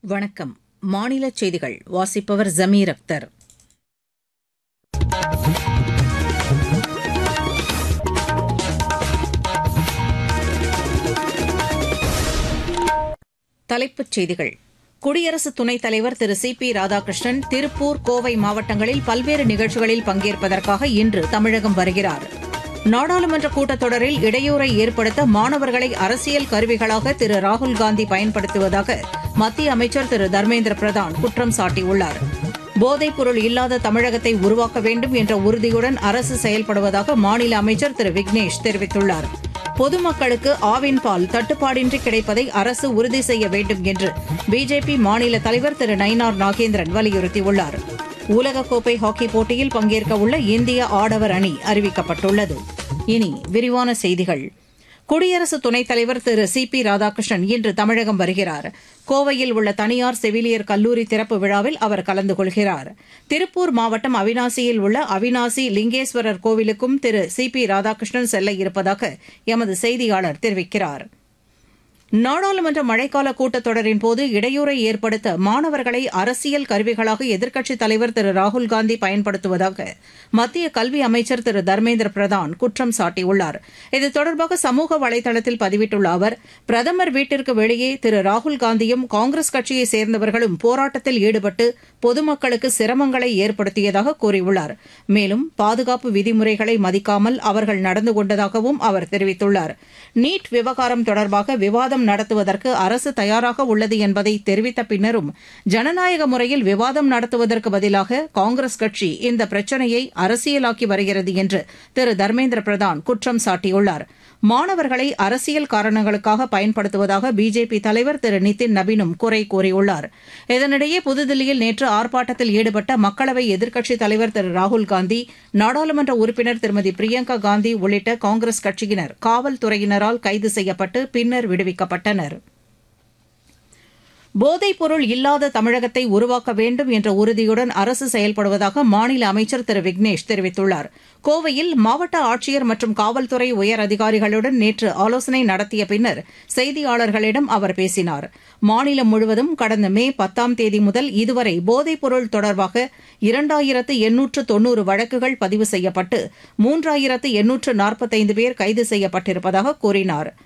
வணக்கம் மாநிலச் செய்திகள் வாசிப்பவர் ஜமீர் அக்தர் தலைப்புச் செய்திகள் குடியரசு துணைத் தலைவர் திரு சி பி ராதாகிருஷ்ணன் திருப்பூர் கோவை மாவட்டங்களில் பல்வேறு நிகழ்ச்சிகளில் பங்கேற்பதற்காக இன்று தமிழகம் வருகிறார் நாடாளுமன்ற கூட்டத்தொடரில் இடையூறை ஏற்படுத்த மாணவர்களை அரசியல் கருவிகளாக திரு ராகுல்காந்தி பயன்படுத்துவதாக மத்திய அமைச்சர் திரு தர்மேந்திர பிரதான் குற்றம் சாட்டியுள்ளார் போதைப் பொருள் இல்லாத தமிழகத்தை உருவாக்க வேண்டும் என்ற உறுதியுடன் அரசு செயல்படுவதாக மாநில அமைச்சர் திரு விக்னேஷ் தெரிவித்துள்ளார் பொதுமக்களுக்கு ஆவின் பால் தட்டுப்பாடின்றி கிடைப்பதை அரசு உறுதி செய்ய வேண்டும் என்று பிஜேபி மாநில தலைவர் திரு நயினார் நாகேந்திரன் வலியுறுத்தியுள்ளார் உலகக்கோப்பை ஹாக்கி போட்டியில் பங்கேற்க உள்ள இந்திய ஆடவர் அணி அறிவிக்கப்பட்டுள்ளது இனி விரிவான செய்திகள் குடியரசு துணைத் தலைவர் திரு சி பி ராதாகிருஷ்ணன் இன்று தமிழகம் வருகிறார் கோவையில் உள்ள தனியார் செவிலியர் கல்லூரி திறப்பு விழாவில் அவர் கலந்து கொள்கிறார் திருப்பூர் மாவட்டம் அவினாசியில் உள்ள அவினாசி லிங்கேஸ்வரர் கோவிலுக்கும் திரு சி பி ராதாகிருஷ்ணன் செல்ல இருப்பதாக எமது செய்தியாளர் தெரிவிக்கிறார் நாடாளுமன்ற மழைக்கால கூட்டத்தொடரின் போது இடையூறை ஏற்படுத்த மாணவர்களை அரசியல் கருவிகளாக எதிர்க்கட்சித் தலைவர் திரு ராகுல்காந்தி பயன்படுத்துவதாக மத்திய கல்வி அமைச்சர் திரு தர்மேந்திர பிரதான் குற்றம் சாட்டியுள்ளார் இது தொடர்பாக சமூக வலைதளத்தில் பதிவிட்டுள்ள அவர் பிரதமர் வீட்டிற்கு வெளியே திரு ராகுல்காந்தியும் காங்கிரஸ் கட்சியைச் சேர்ந்தவர்களும் போராட்டத்தில் ஈடுபட்டு பொதுமக்களுக்கு சிரமங்களை ஏற்படுத்தியதாக கூறியுள்ளார் மேலும் பாதுகாப்பு விதிமுறைகளை மதிக்காமல் அவர்கள் நடந்து கொண்டதாகவும் அவர் தெரிவித்துள்ளார் நீட் விவகாரம் தொடர்பாக விவாதம் நடத்துவதற்கு அரசு தயாராக உள்ளது என்பதை தெரிவித்த பின்னரும் ஜனநாயக முறையில் விவாதம் நடத்துவதற்கு பதிலாக காங்கிரஸ் கட்சி இந்த பிரச்சினையை அரசியலாக்கி வருகிறது என்று திரு தர்மேந்திர பிரதான் குற்றம் சாட்டியுள்ளார் மாணவர்களை அரசியல் காரணங்களுக்காக பயன்படுத்துவதாக பிஜேபி தலைவர் திரு நிதின் நபீனும் குறை கூறியுள்ளார் இதனிடையே புதுதில்லியில் நேற்று ஆர்ப்பாட்டத்தில் ஈடுபட்ட மக்களவை எதிர்க்கட்சித் தலைவர் திரு ராகுல்காந்தி நாடாளுமன்ற உறுப்பினர் திருமதி பிரியங்கா காந்தி உள்ளிட்ட காங்கிரஸ் கட்சியினர் காவல்துறையினரால் கைது செய்யப்பட்டு பின்னர் விடுவிக்கப்பட்டனா் போதைப் பொருள் இல்லாத தமிழகத்தை உருவாக்க வேண்டும் என்ற உறுதியுடன் அரசு செயல்படுவதாக மாநில அமைச்சர் திரு விக்னேஷ் தெரிவித்துள்ளார் கோவையில் மாவட்ட ஆட்சியர் மற்றும் காவல்துறை உயர் அதிகாரிகளுடன் நேற்று ஆலோசனை நடத்திய பின்னர் செய்தியாளர்களிடம் அவர் பேசினார் மாநிலம் முழுவதும் கடந்த மே பத்தாம் தேதி முதல் இதுவரை போதைப் பொருள் தொடர்பாக இரண்டாயிரத்து எண்ணூற்று தொன்னூறு வழக்குகள் பதிவு செய்யப்பட்டு மூன்றாயிரத்து எண்ணூற்று நாற்பத்தைந்து பேர் கைது செய்யப்பட்டிருப்பதாக கூறினார்